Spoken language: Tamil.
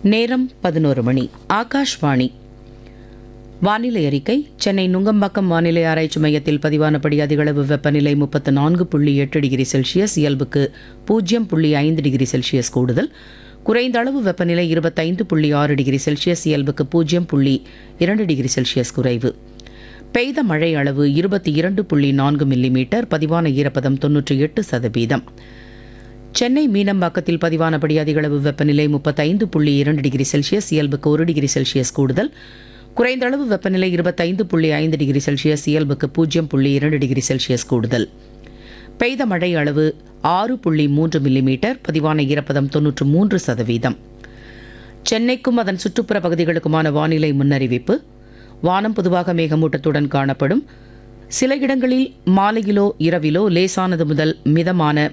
நேரம் பதினோரு மணி ஆகாஷ்வாணி வானிலை அறிக்கை சென்னை நுங்கம்பாக்கம் வானிலை ஆராய்ச்சி மையத்தில் பதிவானபடி அதிகளவு வெப்பநிலை முப்பத்து நான்கு புள்ளி எட்டு டிகிரி செல்சியஸ் இயல்புக்கு பூஜ்ஜியம் புள்ளி ஐந்து டிகிரி செல்சியஸ் கூடுதல் குறைந்த அளவு வெப்பநிலை இருபத்தைந்து புள்ளி ஆறு டிகிரி செல்சியஸ் இயல்புக்கு பூஜ்ஜியம் புள்ளி இரண்டு டிகிரி செல்சியஸ் குறைவு பெய்த மழை அளவு இருபத்தி இரண்டு புள்ளி நான்கு மில்லிமீட்டர் பதிவான ஈரப்பதம் தொன்னூற்றி எட்டு சதவீதம் சென்னை மீனம்பாக்கத்தில் பதிவானபடி அதிகளவு வெப்பநிலை முப்பத்தைந்து புள்ளி இரண்டு டிகிரி செல்சியஸ் இயல்புக்கு ஒரு டிகிரி செல்சியஸ் கூடுதல் குறைந்த அளவு வெப்பநிலை இருபத்தைந்து புள்ளி ஐந்து டிகிரி செல்சியஸ் இயல்புக்கு பூஜ்ஜியம் புள்ளி இரண்டு டிகிரி செல்சியஸ் கூடுதல் பெய்த மழை அளவு ஆறு புள்ளி மூன்று மில்லிமீட்டர் பதிவான ஈரப்பதம் தொன்னூற்று மூன்று சதவீதம் சென்னைக்கும் அதன் சுற்றுப்புற பகுதிகளுக்குமான வானிலை முன்னறிவிப்பு வானம் பொதுவாக மேகமூட்டத்துடன் காணப்படும் சில இடங்களில் மாலையிலோ இரவிலோ லேசானது முதல் மிதமான